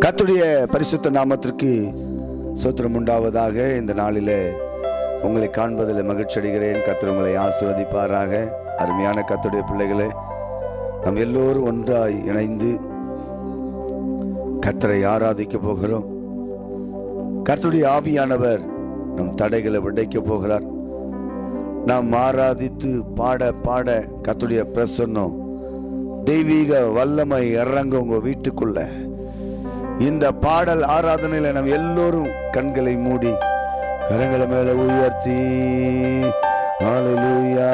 கர்த்தருடைய பரிசுத்த நாமத்திற்கு சோத்திரம் உண்டாவதாக இந்த நாளிலே உங்களை காண்பதில் மகிழ்ச்சி அடைகிறேன் கர்த்தர் உங்களை ஆசீர்வதிப்பாராக அருமையான கர்த்தருடைய பிள்ளைகளே நாம் எல்லோரும் ஒன்றாய் இணைந்து கர்த்தரை ஆராதிக்க போகிறோம் கர்த்தருடைய ஆவியானவர் நம் தடைகளை விடைக்க போகிறார் நாம் ஆராதித்து பாட பாட கர்த்தருடைய பிரசன்னம் தெய்வீக வல்லமை இறங்க உங்க வீட்டுக்குள்ள இந்த பாடல் ஆராதனையில நம்ம எல்லோரும் கண்களை மூடி கரங்களை மேல உயர்த்தி ஹalleluya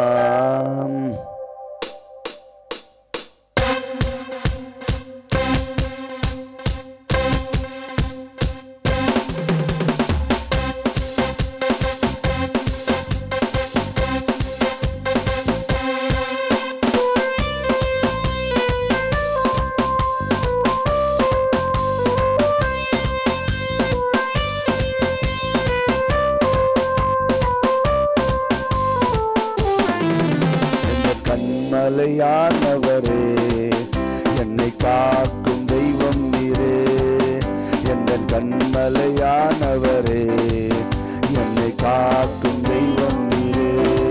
இந்த கண்மலையானவரே என்னை காக்கும் தெய்வம் நீரே எந்த கண்மலையானவரே என்னை காக்கும் தெய்வம் நீரே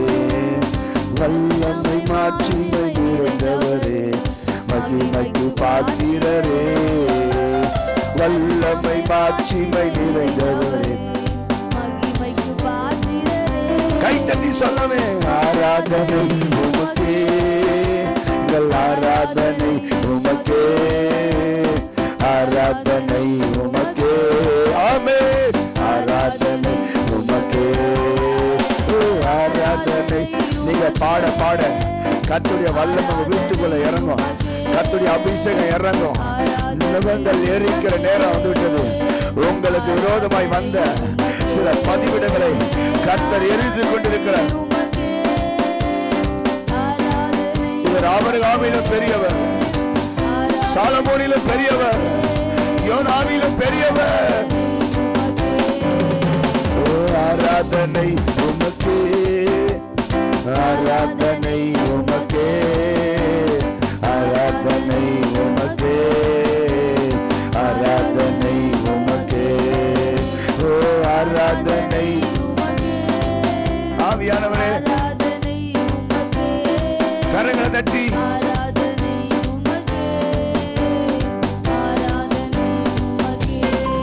வல்லமை மாட்சிமை நிறைந்தவரே மகிமைக்கு பாத்திரரே வல்லமை மாட்சிமை நிறைந்தவரே மகிமைக்கு பாத்திரரே கை தட்டி சொல்லவே ஆராதனை உமக்கே எங்கள் ஆராதனை உமக்கே ஆராதனை உமக்கே ஆமே ஆராதனை உமக்கே ஓ, ஆராதனை நீங்க பாட பாட கத்துடைய வல்லம் உங்க வீட்டுக்குள்ள இறங்கும் கத்துடைய அபிஷேகம் இறங்கும் நிலவங்கள் எரிக்கிற நேரம் வந்து விட்டது உங்களுக்கு விரோதமாய் வந்த சில பதிவிடங்களை கத்தர் எரிந்து கொண்டிருக்கிறார் உமக்கே ஆராதனை இவர் ஆபரகாமிலும் பெரியவர் சாலமோனிலும் பெரியவர் யோனாவிலும் பெரியவர் ஓ, ஆராதனை உமக்கே ஆராதனை உமக்கே ஆராதனை உமக்கே ஆராதனை உமக்கே ஓ ஆராதனை ஆவியானவரே ஆராதனை உமக்கே கரங்களை தட்டி ஆராதனை உமக்கே ஆராதனை உமக்கே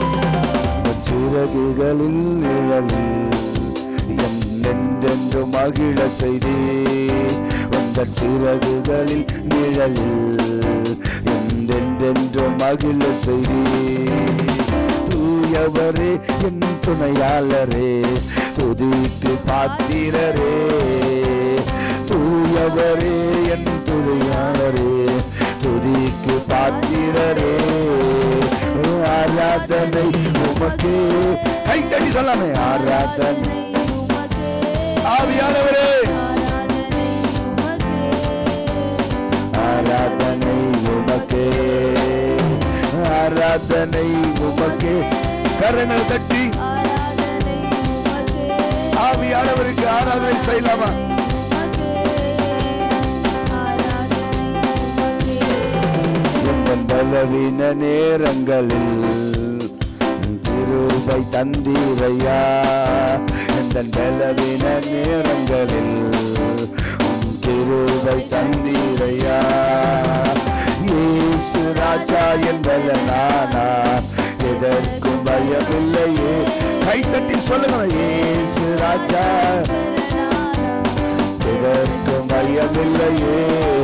சிறகுகளில் நிழலில் என்னென்றென்று மகிழ செய்தே உந்த சிறகுகளில் நிழலில் என்றென்றென்று மகிழ செய்தே தூயவரே என் துணையாளரே துதிக்கு பாத்திரரே தூயவரே என் துணையாளரே துதிக்கு பாத்திரரே ஆராதனை உமக்கே கை தட்டி சொல்லாமே ஆராதனை உமக்கே ஆவியானவரே ஆராதனை உமக்கே ஆராதனை உமக்கே ஆராதனை உமக்கே கரங்களை தட்டி ஆராதனை உமக்கே ஆவியானவருக்கு ஆராதனை செய்யலாமா எங்கள் பலவீன நேரங்களில் திருவை தந்தீரையா எங்கள் பலவீன நேரங்களில் திருவை தந்தீரையா இயேசு ராஜா என்பதனானா எதற்கும் பயமில்லையே கைத்தட்டி சொல்லுங்க இயேசு ராஜா இதற்கும் பயமில்லையே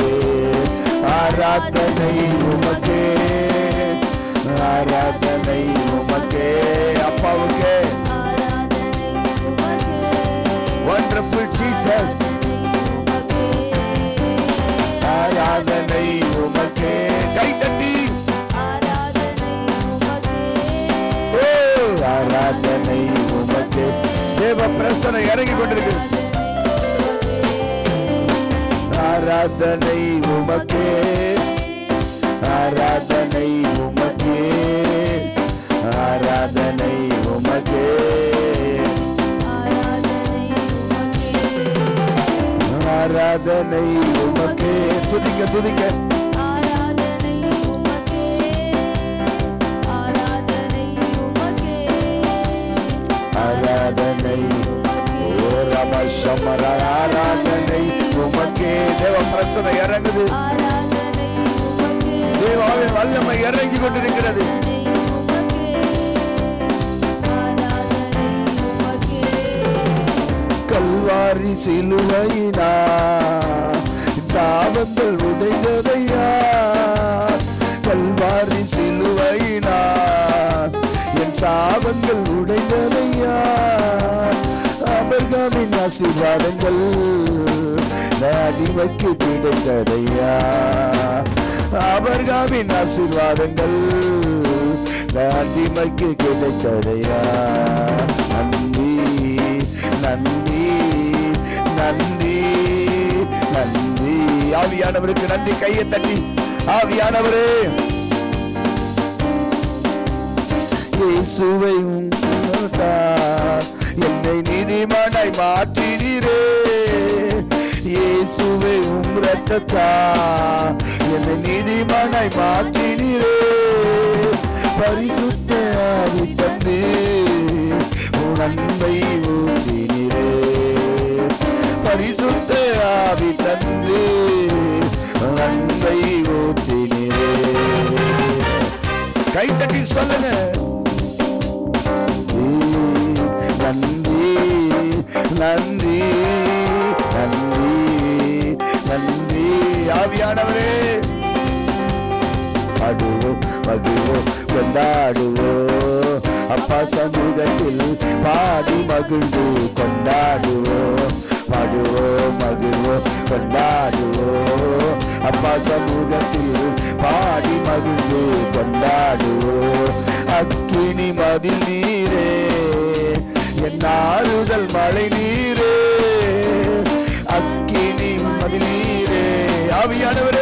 ஆராதனை உமக்கே ஆராதனை உமக்கே அப்பாவுக்கே வண்டர்ஃபுல் ஜீசஸ் ஆராதனை உமக்கே கை தட்டி ஓ ஆராதனை உமக்கே தேவ பிரசனை இறங்கி கொண்டிருக்கு ஆராதனை உமக்கே ஆராதனை உமக்கே ஆராதனை உமக்கே ஆராதனை உமக்கே துதிக்க துதிக்க ஆராதனை உமக்கே சமர ஆராதனை உமக்கே தேவ பிரசனை இறங்குது ஆராதனை உமக்கே தேவாவின் வல்லமை இறங்கி கொண்டிருக்கிறது ஆராதனை உமக்கே கல்வாரி சிலுவையினா சாபங்கள் உடைந்ததையா கல்வாரி சிலுவையினா என் சாபங்கள் உடைந்ததையா அபர்காமின் ஆசீர்வாதங்கள் அடிமைக்கு கிடைத்ததையா அபர்காமின் ஆசீர்வாதங்கள் அடிமைக்கு கிடைத்ததையா நன்றி நன்றி நன்றி நன்றி ஆவியானவருக்கு நன்றி கையை தட்டி ஆவியானவரே இயேசுவை உம்மால் என்னை நீதிமானாய் மாற்றினீரே இயேசுவை உம் ரத்தத்தா என்னை நீதிமானாய் மாற்றினீரே பரிசுத்த ஆவி தந்து உன் அன்பை ஊற்றினீரே பரிசுத்த ஆவி தந்து உன் அன்பை ஊற்றினீரே கைத்தட்டி சொல்லுங்க நன்றி நன்றி நன்றி நன்றி ஆவியானவரே பாடுவோம் மகிழ்வோம் கொண்டாடுவோம் அப்பா சமூகத்தில் பாடி மகிழ்ந்து கொண்டாடுவோம் பாடுவோம் மகிழ்வோம் கொண்டாடுவோம் அப்பா சமூகத்தில் பாடி மகிழ்ந்து கொண்டாடுவோம் அக்கினி மதில் நீரே என் ஆறுதல் மழை நீரே அக்கினி மதில் நீரே ஆவியானவரே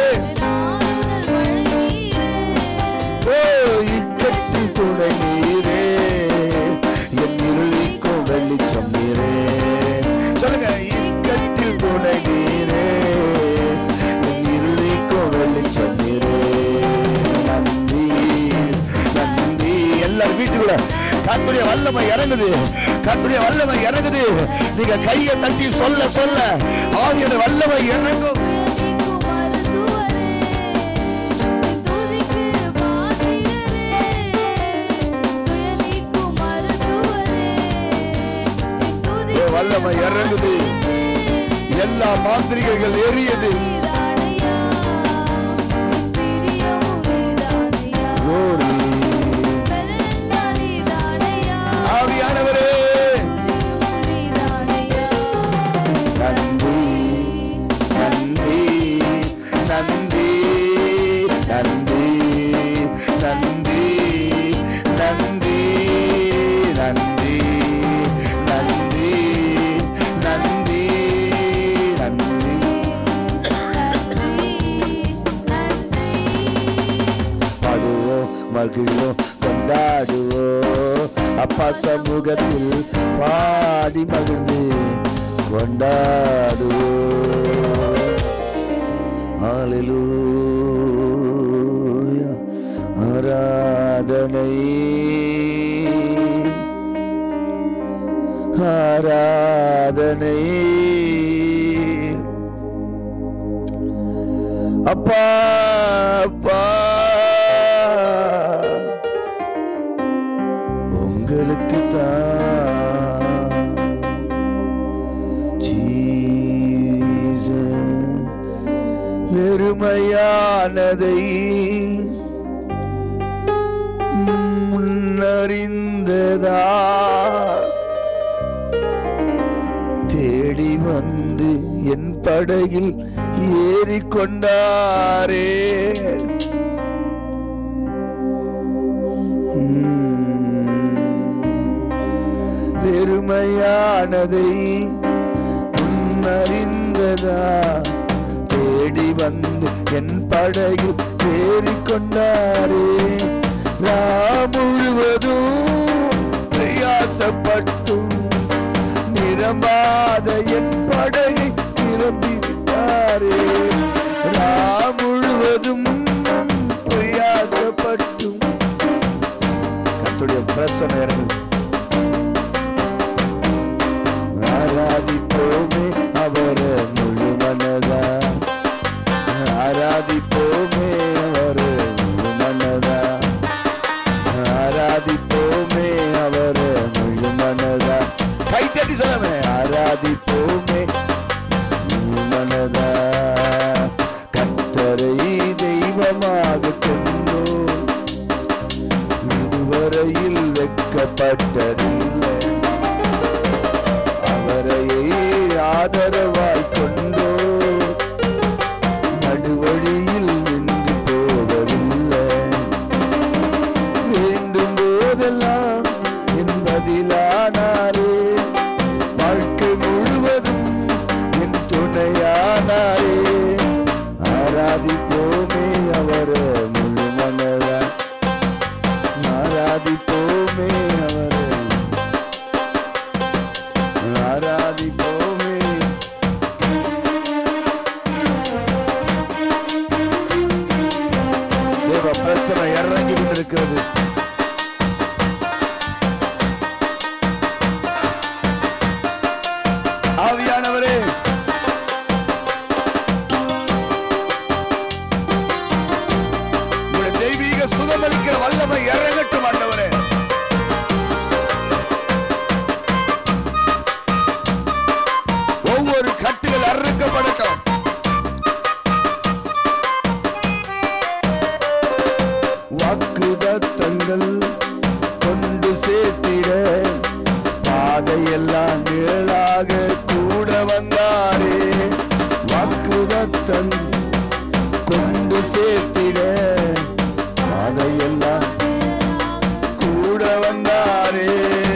ஓ இக்கட்டி துணை நீரே என் இருளிக்கும் வெளிச்சம் நீரே சொல்லுங்க இக்கட்டில் துணை நீரே என் இருளிக்கும் வெளிச்சம் நீரே நன்றி நன்றி எல்லாரும் வீட்டுக்குள்ள கத்துடைய வல்லமை இறங்குது கத்துடைய வல்லமை இறங்குது நீங்க கையை தட்டி சொல்ல சொல்ல ஆவியோட வல்லமை இறங்கும் ஓ, வல்லமை இறங்குது எல்லா மாந்திரிகைகள் எரியது Glory. ஆவியானவரே நன்றி நன்றி நன்றி நன்றி நன்றி நன்றி நன்றி நன்றி நன்றி நன்றி பாடுவோம் மகிழ்வோம் கொண்டாடுவோம் அப்பா சமூகத்தில் பாடி மகிழ்ந்து கொண்டாடுவோம் ஹalleluya ஆராதனை ஆராதனை அப்பா அப்பா உங்களுக்கு தான் வெறுமையானதை முன்னறிந்ததா தேடி வந்து என் படகில் ஏறிக்கொண்டாரே வெறுமையானதை முன்னறிந்ததா தேடி வந்து என் படகில் ஏறிக்கொண்டாரே நான் முழுவதும் பிரயாசப்பட்டும் நிரம்பாத என் படகை நிரப்பிவிட்டாரே நான் முழுவதும் பிரயாசப்பட்டும் கத்துடைய பிரசனை இறங்கு ஆராதிப்போமே அவரை முழு மனதா ஆராதிப்போமே அவரை முழு மனதா ஆராதிப்போமே அவரை முழு மனதா கைத்தட்டி சொல்லமே ஆராதிப்போமே முழு மனதா கத்தரை தெய்வமாக கொண்டோம் இதுவரையில் வெட்கப்பட்டதில்லை அவரையே ஆதரவாய் கொண்டோ நடுவழியில் நின்று போகவில்லை வேண்டும் போதெல்லாம் என் பதிலானாரே வாழ்க்கை முழுவதும் என் துணையானாரே ஆராதிப்போமே அவரை முழு மனதா ஆராதிப்போமே அவரை ஆராதிப்போமே தேவ பிரசனை இறங்கி கொண்டிருக்கிறது ஆவியானவரே உங்களுடைய தெய்வீக சுகமளிக்கிற வல்லமை இறங்கட்டும் ஆண்டவரே ஒவ்வொரு கட்டுகள் அறுக்கப்படட்டும் வாக்குதத்தங்கள் கொண்டு சேர்த்திட பாதையெல்லாம் நிழலாக கூட வந்தாரே வாக்குதத்தன் கொண்டு சேர்த்திட பாதையெல்லாம் கூட வந்தாரே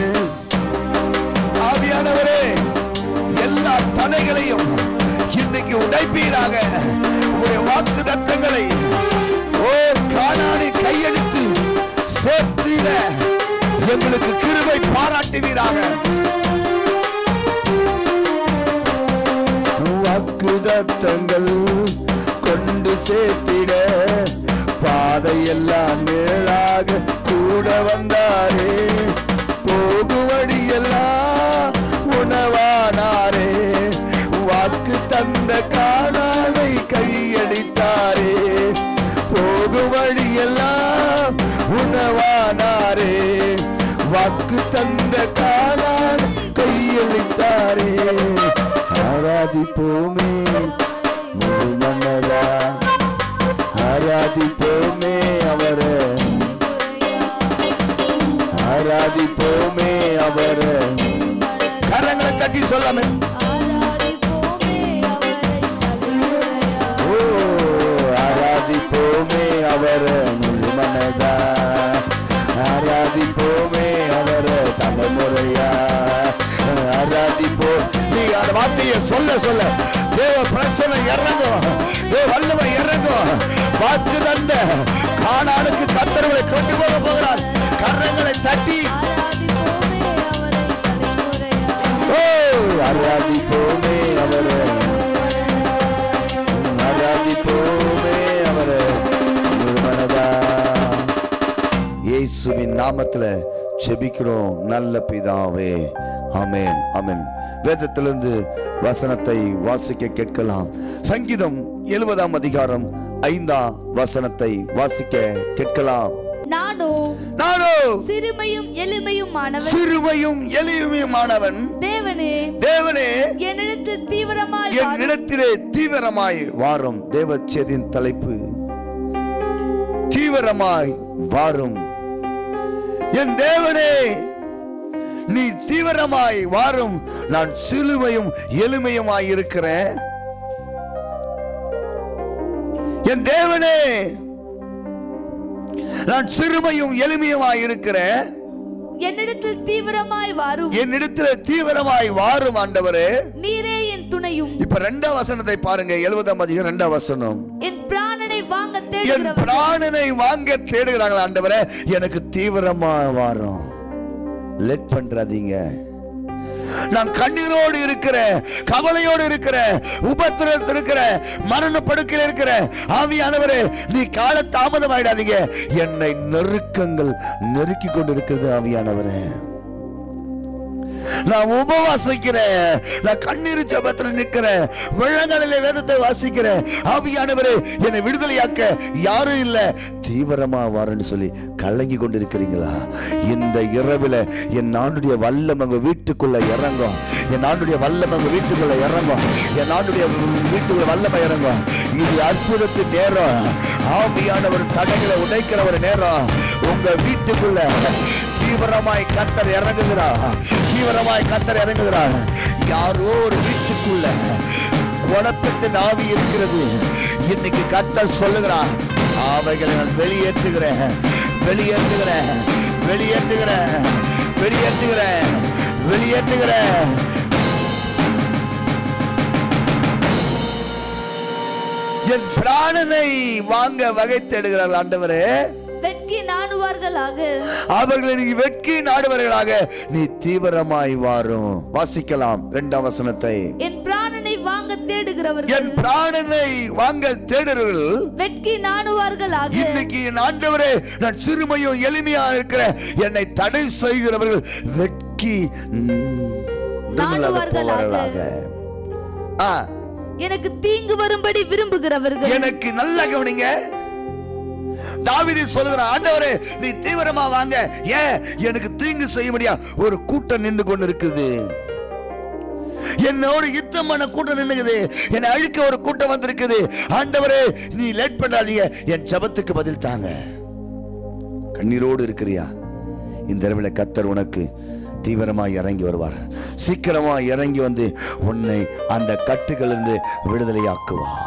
ஆவியானவரே எல்லா தடைகளையும் இன்னைக்கு உடைப்பீராக உங்களுடைய வாக்கு தத்தங்களை ஓ காணாடி கையெழுத்து சேர்த்திட எங்களுக்கு கிருபை பாராட்டுவீராக வாக்குதத்தங்கள் கொண்டு சேர்த்திட பாதையெல்லாம் மேலாக கூட வந்தாரே போகு வழியெல்லாம் உணவானாரே வாக்கு தந்த காணானை கையடித்தாரே போகு வழியெல்லாம் உணவானாரே வாக்கு தந்த காணான் கையளித்தாரே ஆராதிப்போமே முழு மன்னதா ஆராதிப்போமே அவரை ஆராதிப்போமே அவரை கரங்களை தட்டி சொல்லாமே ஆராதிப்போமே அவரை தலைமுறையா ஓ ஆராதிப்போமே அவரை முழு மனதா ஆராதிப்போமே அவரை தலைமுறையா ஆராதிப்போம் நீ அந்த வார்த்தையை சொல்ல சொல்ல தேவ பிரச்சனை இறங்கும் தேவ வல்லமை இறங்கும் வாக்கு தந்த காணானுக்கு கத்தர்களை கொண்டு போக போகிறார் கரங்களை தட்டி ஆராதிப்போமே அவரை தலைமுறையா ஓ ஆராதிப்போமே அவரை ஆராதிப்போமே அவரை முழு மனதா இயேசுவின் நாமத்துல செபிக்கிறோம் நல்ல பிதாவே ஆமென் ஆமென் வேதத்திலிருந்து வசனத்தை வாசிக்க கேட்கலாம் சங்கீதம் எழுபதாம் அதிகாரம் ஐந்தாம் வசனத்தை வாசிக்க கேட்கலாம் நானோ நானோ சிறுமையும் எளிமையுமானவன் சிறுமையும் எளிமையுமானவன் தேவனே தேவனே என்னிடத்தில் தீவிரமாய் என் வாரும். இடத்திலே தீவிரமாய் வாரும் தேவச்சேதின் தலைப்பு தீவிரமாய் வாரும் என் தேவனே நீ தீவிரமாய் வாரும் நான் சிலுவையும் எளிமையுமாய் இருக்கிறேன் என் தேவனே நான் சிறுமையும் எளிமையுமாய் இருக்கிறேன் என்னிடத்தில் தீவிரமாய் வாரும் என்னிடத்துல தீவிரமாய் வாரும் ஆண்டவரே நீரே என் துணையும் இப்ப ரெண்டாம் வசனத்தை பாருங்க எழுபதாம் அதிகம் ரெண்டாம் வசனம் என் பிராணனை வாங்க என் தேடுகிறவர் பிராணனை வாங்க தேடுகிறாங்களா ஆண்டவரே எனக்கு தீவிரமா வாரும் லெட் பண்றாதீங்க நான் கண்ணீரோடு இருக்கிறேன் கவலையோடு இருக்கிறேன் உபத்திரத்தில் இருக்கிறேன் மரண படுக்கையில் இருக்கிறேன் ஆவியானவரே நீ கால தாமதம் ஆயிடாதீங்க என்னை நெருக்கங்கள் நெருக்கி கொண்டு இருக்கிறது ஆவியானவரே நான் உபவாசிக்கிறேன் நான் கண்ணீர் ஜபத்துல நிக்கிறேன் முழங்காலிலே வேதத்தை வாசிக்கிறேன் ஆவியானவரே என்னை விடுதலையாக்க யாரும் இல்ல தீவிரமா வரேன்னு சொல்லி கலங்கி கொண்டிருக்கிறீங்களா இந்த இரவுல என் ஆண்டுடைய வல்லம் உங்க வீட்டுக்குள்ள இறங்கும் என் ஆண்டுடைய வல்லம் உங்க வீட்டுக்குள்ள இறங்கும் என் ஆண்டுடைய வீட்டுக்குள்ள வல்லமை இறங்கும் இது அற்புதத்து நேரம் ஆவியானவர் தடைகளை உடைக்கிற ஒரு நேரம் உங்க வீட்டுக்குள்ள தீவிரமாய் கத்தர் இறங்குகிறார் தீவிரமாய் கத்தர் இறங்குகிறார் யாரோ ஒரு வீட்டுக்குள்ள குழப்பத்தின் ஆவி இருக்கிறது இன்னைக்கு கத்தர் சொல்லுகிறார் அவைகளை நான் வெளியேற்றுகிறேன் வெளியேற்றுகிறேன் வெளியேற்றுகிறேன் வெளியேற்றுகிறேன் வெளியேற்றுகிறேன் என் பிராணனை வாங்க வகை தேடுகிறார்கள் ஆண்டவரே வெட்கி நாணுவார்களாக அவர்களை நீ வெட்கி நாடுவர்களாக நீ தீவிரமாய் வாரும் வாசிக்கலாம் இரண்டாம் வசனத்தை என் பிராணனை வாங்க தேடுகிறவர்கள் என் பிராணனை வாங்க தேடுறவர்கள் வெட்கி நாணுவார்களாக இன்னைக்கு என் ஆண்டவரே நான் சிறுமையும் எளிமையா இருக்கிற என்னை தடை செய்கிறவர்கள் வெட்கி ம், நிர்மூலமாக நாடுவார்களாக. போவார்களாக. ஆ, எனக்கு தீங்கு வரும்படி விரும்புகிறவர்கள் எனக்கு நல்லா கவனிங்க தாவீது சொல்லுகிற ஆண்டவரே நீ தீவிரமா வாங்க ஏன் எனக்கு தீங்கு செய்ய முடியா ஒரு கூட்டம் நின்று கொண்டு இருக்குது என்னோட யுத்தம் பண்ண கூட்டம் நின்னுக்குது என்னை அழிக்க ஒரு கூட்டம் வந்திருக்குது ஆண்டவரே நீ லேட் பண்ணாதீங்க என் ஜபத்துக்கு பதில் தாங்க கண்ணீரோடு இருக்கிறியா இந்த இரவில் கத்தர் உனக்கு தீவிரமா இறங்கி வருவார் சீக்கிரமா இறங்கி வந்து உன்னை அந்த கட்டுகளிலிருந்து விடுதலையாக்குவார்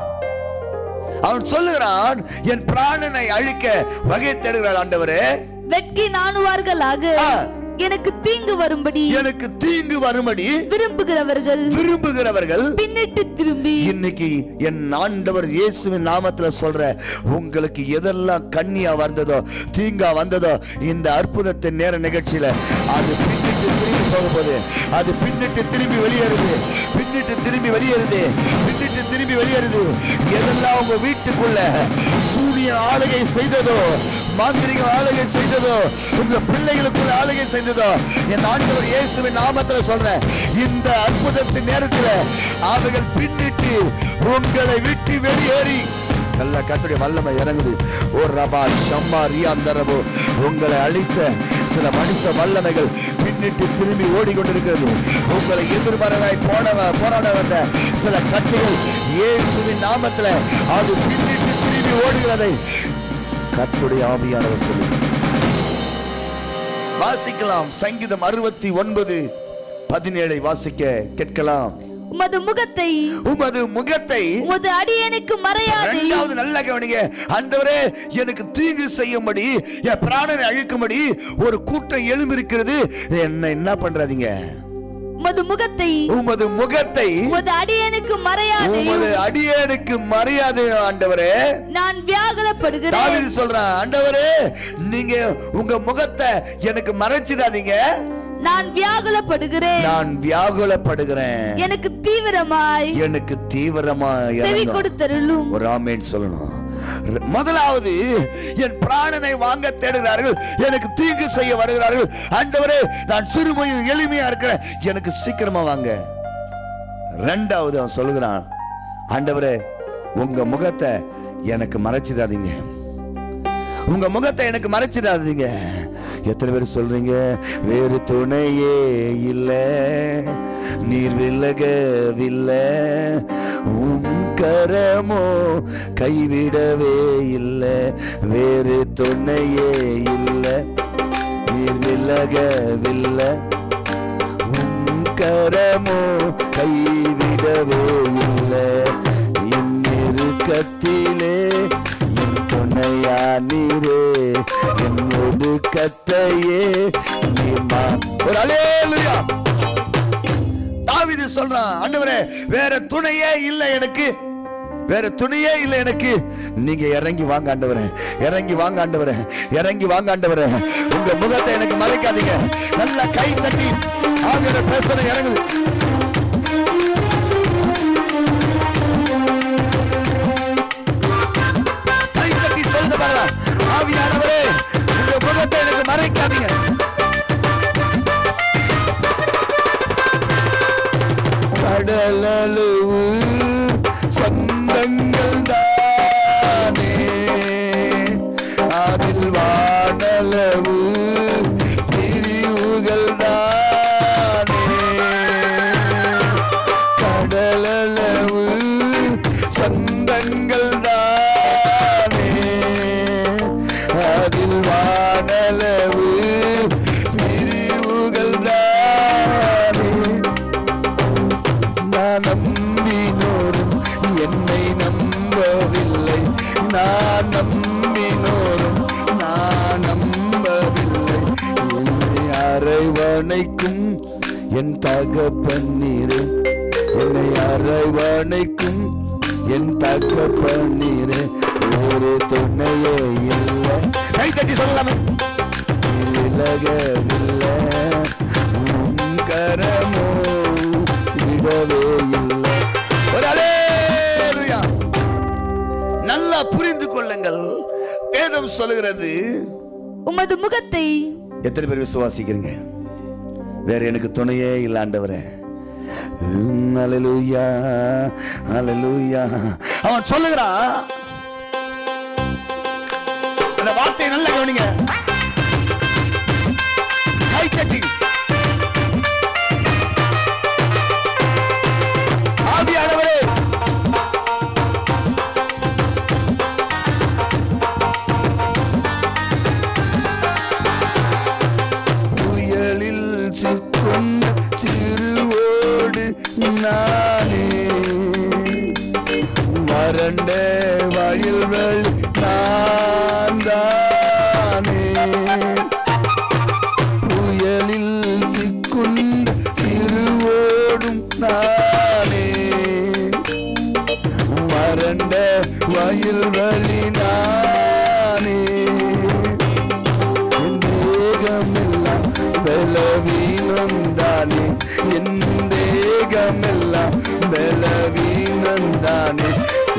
அவன் சொல்லுகிறான் என் பிராணனை அழிக்க வகை தேடுகிறாள் ஆண்டவரே வெட்கி நாணுவார்களாக ஆ. எனக்கு தீங்கு வரும்படி எனக்கு தீங்கு வரும்படி விரும்புகிறவர்கள் விரும்புகிறவர்கள் பின்னிட்டு திரும்பி இன்னைக்கு என் ஆண்டவர் இயேசுவின் நாமத்துல சொல்ற உங்களுக்கு எதெல்லாம் கண்ணியா வந்ததோ தீங்கா வந்ததோ இந்த அற்புதத்தின் நேர நிகழ்ச்சியில அது பின்னிட்டு திரும்பி போக போகுது அது பின்னிட்டு திரும்பி வெளியேறுது பின்னிட்டு திரும்பி வெளியேறுது பின்னிட்டு திரும்பி வெளியேறுது எதெல்லாம் உங்க வீட்டுக்குள்ள சூரிய ஆளுகை செய்ததோ மாந்திரிக ஆளுகை செய்ததோ உங்க பிள்ளைகளுக்குள்ள ஆளுகை செய்ததோ என் ஆண்டவர் இயேசுவின் நாமத்துல சொல்றேன் இந்த அற்புதத்தின் நேரத்துல அவைகள் பின்னிட்டு உங்களை விட்டு வெளியேறி நல்ல கத்துடைய வல்லமை இறங்குது ஓ ரபா ஷம்மா ரியாந்தரபோ உங்களை அழித்த சில மனுஷ வல்லமைகள் பின்னிட்டு திரும்பி ஓடிக்கொண்டிருக்கிறது உங்களை எதிர்மறையாய் போன போராட வந்த சில கட்டுகள் இயேசுவின் நாமத்துல அது பின்னிட்டு திரும்பி ஓடுகிறதை கர்த்தருடைய ஆவியானவர் சொல்லி வாசிக்கலாம் சங்கீதம் அறுபத்தி ஒன்பது பதினேழை வாசிக்க கேட்கலாம் உமது முகத்தை உமது முகத்தை உமது அடியனுக்கு மறையாதே இரண்டாவது நல்ல கவனிங்க ஆண்டவரே எனக்கு தீங்கு செய்யும்படி என் பிராணனை அழிக்கும்படி ஒரு கூட்டம் எழும்பிருக்கிறது என்ன என்ன பண்றாதீங்க உமது முகத்தை உமது முகத்தை உமது அடியனுக்கு மறையாதே உமது அடியேனுக்கு மரியாதை ஆண்டவரே நான் வியாகுலப்படுகிறேன் தாவீது சொல்றான் ஆண்டவரே நீங்க உங்க முகத்தை எனக்கு மறைச்சிடாதீங்க நான் வியாகுலப்படுகிறேன் நான் வியாகுலப்படுகிறேன் எனக்கு தீவிரமாய் எனக்கு தீவிரமா செவி இறங்கும். கொடுத்தருளும் ஒரு ஆமேன் சொல்லணும் ர- முதலாவது என் பிராணனை வாங்க தேடுகிறார்கள் எனக்கு தீங்கு செய்ய வருகிறார்கள் ஆண்டவரே நான் சிறுமையும் எளிமையா இருக்கிறேன் எனக்கு சீக்கிரமா வாங்க ரெண்டாவது அவன் சொல்லுகிறான் ஆண்டவரே உங்க முகத்தை எனக்கு மறைச்சிடாதீங்க உங்க முகத்தை எனக்கு மறைச்சிடாதீங்க எத்தனை பேர் சொல்றீங்க வேறு துணையே இல்ல நீர் விலகவில்லை உம் கரமோ கைவிடவே இல்லை வேறு துணையே இல்லை நீர் விலகவில்லை உம் கரமோ கைவிடவே இல்லை என் நெருக்கத்திலே என் துணையா நீரே என் ஒடுக்கத்தையே நீமா ஒரு அலேலுயா தாவீது சொல்றான் ஆண்டவரே வேற துணையே இல்லை எனக்கு வேற துணையே இல்லை எனக்கு நீங்க இறங்கி வாங்க ஆண்டவரே இறங்கி வாங்க ஆண்டவரே இறங்கி வாங்க ஆண்டவரே உங்க முகத்தை எனக்கு மறைக்காதீங்க நல்லா கை தட்டி ஆகியோட பேசுற இறங்குது கை தட்டி சொல்லுங்க பாருங்க ஆவியானவரே உங்க முகத்தை எனக்கு மறைக்காதீங்க அரவணைக்கும் என் தகப்பன்னீரே என்னை அரவணைக்கும் என் தகப்பன்னீரே ஒரு துணையே இல்லை கை தட்டி சொல்லலாமே விலகவில்லை உன் கரமோ விடவே இல்லை ஒரு அல்லேலூயா நல்லா புரிந்து கொள்ளுங்கள் வேதம் சொல்லுகிறது உமது முகத்தை எத்தனை பேர் விசுவாசிக்கிறீங்க வேற எனக்கு துணையே இல்லாண்டவரே உம், அல்லேலூயா அல்லேலூயா அவன் சொல்லுகிறான் அந்த வார்த்தையை நல்லா கவனிங்க கை தட்டி ஆவியானவரே புயலில் சிக்கொண்ட சிறுவோடு நானே வறண்ட வயல்கள் நான் தானே புயலில் சிக்குண்ட சிறுவோடும் நானே வறண்ட வயல்வழி நானே என் தேகமெல்லாம் பலவீனந்தானே என் தேகமெல்லாம் பலவீனந்தானே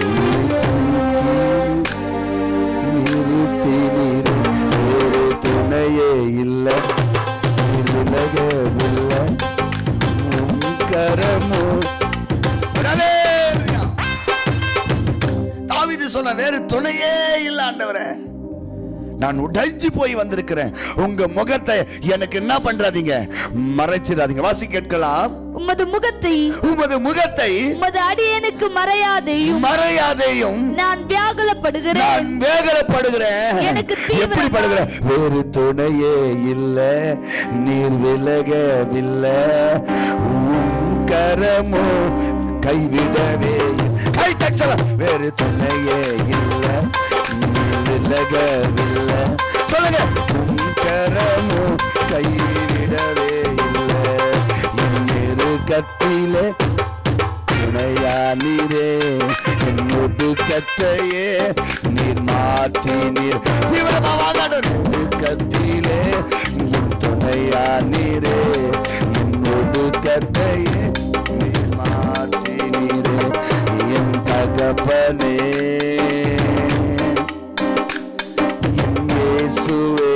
நிறுத்தினீரே ஒரு துணையே இல்லை உலகவில்லை உன் கரமோ ஹalleluya. தாவீது சொன்ன வேறு துணையே இல்ல ஆண்டவரே நான் உடைஞ்சு போய் வந்திருக்கிறேன் உங்க முகத்தை எனக்கு என்ன பண்றாதீங்க மறைச்சிடாதீங்க வாசி கேட்கலாம் உமது முகத்தை உமது முகத்தை உமது அடியனுக்கு மறையாதையும் மறையாதையும் நான் வியாகுலப்படுகிறேன் நான் வேகலப்படுகிறேன் எனக்கு தீவிரமா- எப்படி படுகிறேன் வேறு துணையே இல்ல நீர் விலகவில்லை உன் கரமோ கைவிடவே இல்லை. கை தச்சல வேறு துணையே இல்ல நீர் விலகவில்லை சொல்லுங்க உன் கரமோ கைவிடவே இல்லை என் நெருக்கத்திலே துணையா நீரே என்னோடு கத்தையே நீர் மாற்றி நீர் தீவிரமா வாங்காடு கத்திலே என் துணையா நீரே என்னோடு கத்தையே நீர் மாற்றி நீரே என் தகப்பனே என் இயேசுவே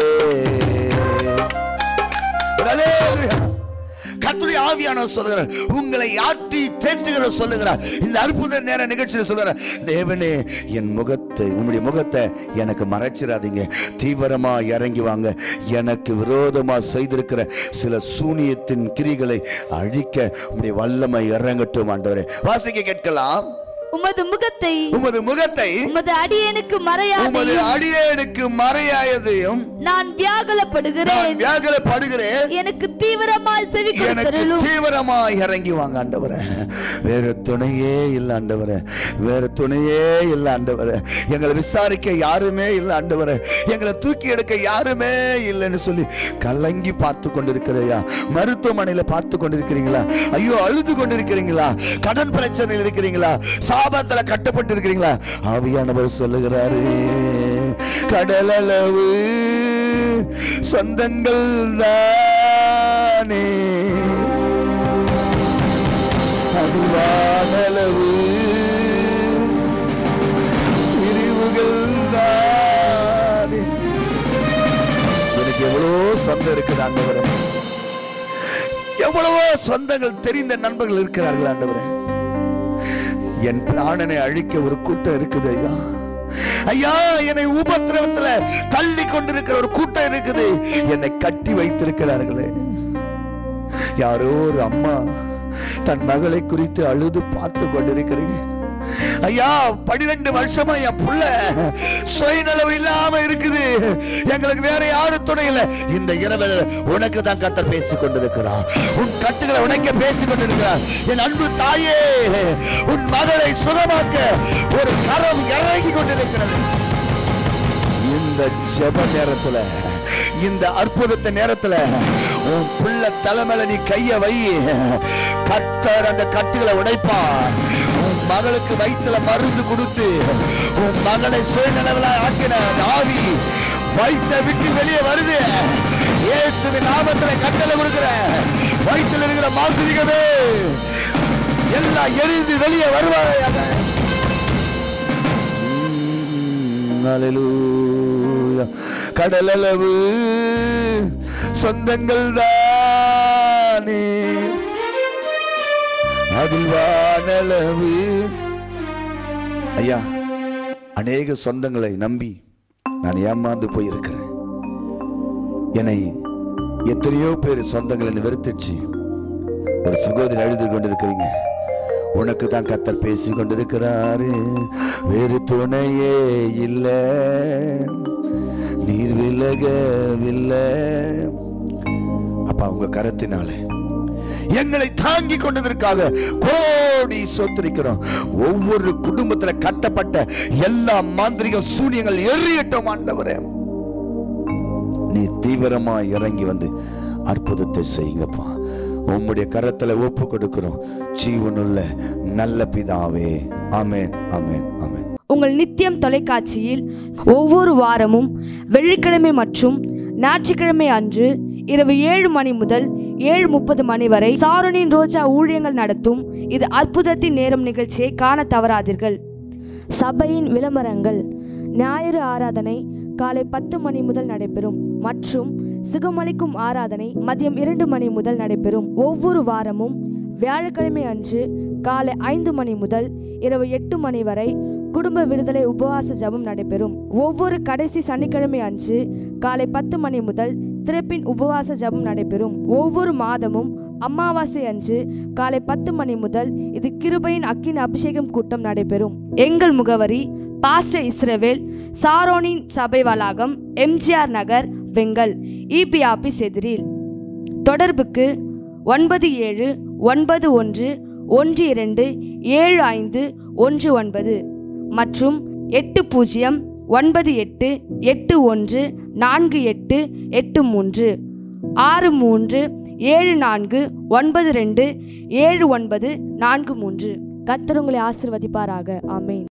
Hallelujah. கர்த்தருடைய ஆவியானவர் சொல்லுகிறார் உங்களை ஆட்டி தேற்றுகிற சொல்லுகிறார் இந்த அற்புத நேர நிகழ்ச்சியில் சொல்லுகிறார் தேவனே என் முகத்தை உம்முடைய முகத்தை எனக்கு மறைச்சிடாதீங்க தீவிரமா இறங்கி வாங்க எனக்கு விரோதமா செய்திருக்கிற சில சூனியத்தின் கிரிகளை அழிக்க உம்முடைய வல்லமை இறங்கட்டும் ஆண்டவரே வாசிக்க கேட்கலாம் உமது முகத்தை உமது முகத்தை உமது அடியனுக்கு உமது மறையாதையும் அடியேனுக்கு மறையாயதையும் நான் வியாகுலப்படுகிறேன் நான் வியாகுலப்படுகிறேன் எனக்கு தீவிரமாய் செவி எனக்கு கொடுத்தருளும் தீவிரமா இறங்கி வாங்க ஆண்டவரே வேற துணையே இல்ல ஆண்டவரே வேற துணையே இல்ல ஆண்டவரே எங்களை விசாரிக்க யாருமே இல்ல ஆண்டவரே எங்களை தூக்கி எடுக்க யாருமே இல்லைன்னு சொல்லி கலங்கி பார்த்து கொண்டிருக்கிறையா மருத்துவமனையில பார்த்து கொண்டிருக்கிறீங்களா ஐயோ அழுது கொண்டிருக்கிறீங்களா கடன் பிரச்சனையில் இருக்கிறீங்களா சாபத்துல கட்டப்பட்டு இருக்கிறீங்களா ஆவியானவர் சொல்லுகிறாரு கடலளவு சொந்தங்கள் தானே அதுவானளவு பிரிவுகள் தானே எனக்கு எவ்வளோ சொந்தம் இருக்குது ஆண்டவரே எவ்வளவோ சொந்தங்கள் தெரிந்த நண்பர்கள் இருக்கிறார்கள் ஆண்டவரே என் பிராணனை அழிக்க ஒரு கூட்டம் இருக்குது ஐயா ஐயா என்னை உபத்திரவத்துல தள்ளி கொண்டிருக்கிற ஒரு கூட்டம் இருக்குது என்னை கட்டி வைத்திருக்கிறார்களே யாரோ ஒரு அம்மா தன் மகளை குறித்து அழுது பார்த்து கொண்டிருக்கிறீங்க ஐயா பன்னிரெண்டு வருஷமா என் புள்ள சுயநலவு இல்லாம இருக்குது எங்களுக்கு வேற யாரும் துணை இல்லை இந்த இரவில் உனக்கு தான் கத்தர் பேசிக் கொண்டிருக்கிறார் உன் கட்டுகளை உனக்கே பேசிக் கொண்டிருக்கிறார் என் அன்பு தாயே உன் மகளை சுகமாக்க ஒரு கரம் இறங்கி கொண்டிருக்கிறது இந்த ஜெப நேரத்துல இந்த அற்புதத்தை நேரத்துல உன் பிள்ளை தலைமையில நீ கைய வை கத்தர் அந்த கட்டுகளை உடைப்பா உன் மகளுக்கு வயித்துல மருந்து கொடுத்து உன் மகனை சுயநிலவில ஆக்கின அந்த ஆவி வயித்தை விட்டு வெளியே வருது இயேசுவின் நாமத்துல கட்டளை கொடுக்கிறேன் வயித்துல இருக்கிற மாந்திரிகமே எல்லாம் எரிந்து வெளியே வருவாரையாக ஹalleluya கடலளவு சொந்தங்கள் தானே அதில் வானளவு ஐயா அநேக சொந்தங்களை நம்பி நான் ஏமாந்து போயிருக்கிறேன் என்னை எத்தனையோ பேர் சொந்தங்களை வெறுத்துச்சு ஒரு சகோதரி அழுது கொண்டிருக்கிறீங்க உனக்கு தான் கத்தர் பேசி கொண்டிருக்கிறாரு வேறு துணையே இல்ல நீர் விலகவில்லை அப்பா உங்க கரத்தினால எங்களை தாங்கி கொண்டதற்காக கோடி சொத்திருக்கிறோம் ஒவ்வொரு குடும்பத்துல கட்டப்பட்ட எல்லா மாந்திரிக சூனியங்கள் எரியட்டும் ஆண்டவரே நீ தீவிரமா இறங்கி வந்து அற்புதத்தை செய்யுங்கப்பா உம்முடைய கரத்துல ஒப்பு கொடுக்கிறோம் ஜீவனுள்ள நல்ல பிதாவே ஆமென் ஆமென் ஆமென் உங்கள் நித்தியம் தொலைக்காட்சியில் ஒவ்வொரு வாரமும் வெள்ளிக்கிழமை மற்றும் ஞாயிற்றுக்கிழமை அன்று இரவு ஏழு மணி முதல் ஏழு முப்பது மணி வரை சாரோனின் ரோஜா ஊழியங்கள் நடத்தும் இது அற்புதத்தின் நேரம் நிகழ்ச்சியை காண தவறாதீர்கள் சபையின் விளம்பரங்கள் ஞாயிறு ஆராதனை காலை பத்து மணி முதல் நடைபெறும் மற்றும் சுகமளிக்கும் ஆராதனை மதியம் இரண்டு மணி முதல் நடைபெறும் ஒவ்வொரு வாரமும் வியாழக்கிழமை அன்று காலை ஐந்து மணி முதல் இரவு எட்டு மணி வரை குடும்ப விடுதலை உபவாச ஜெபம் நடைபெறும் ஒவ்வொரு கடைசி சனிக்கிழமை அன்று காலை பத்து மணி முதல் திறப்பின் உபவாச ஜெபம் நடைபெறும் ஒவ்வொரு மாதமும் அமாவாசை அன்று காலை பத்து மணி முதல் இது கிருபையின் அக்கின் அபிஷேகம் கூட்டம் நடைபெறும் எங்கள் முகவரி பாஸ்டர் இஸ்ரவேல் சாரோனின் சபை வளாகம் எம்ஜிஆர் நகர் வெங்கல் இபி ஆபீஸ் எதிரில் தொடர்புக்கு ஒன்பது ஏழு ஒன்பது ஒன்று ஒன்று இரண்டு ஏழு ஐந்து ஒன்று ஒன்பது மற்றும் எட்டு பூஜ்ஜியம் ஒன்பது எட்டு எட்டு ஒன்று நான்கு எட்டு எட்டு மூன்று ஆறு மூன்று ஏழு நான்கு ஒன்பது ரெண்டு ஏழு ஒன்பது நான்கு மூன்று கர்த்தர் உங்களை ஆசிர்வதிப்பாராக ஆமென்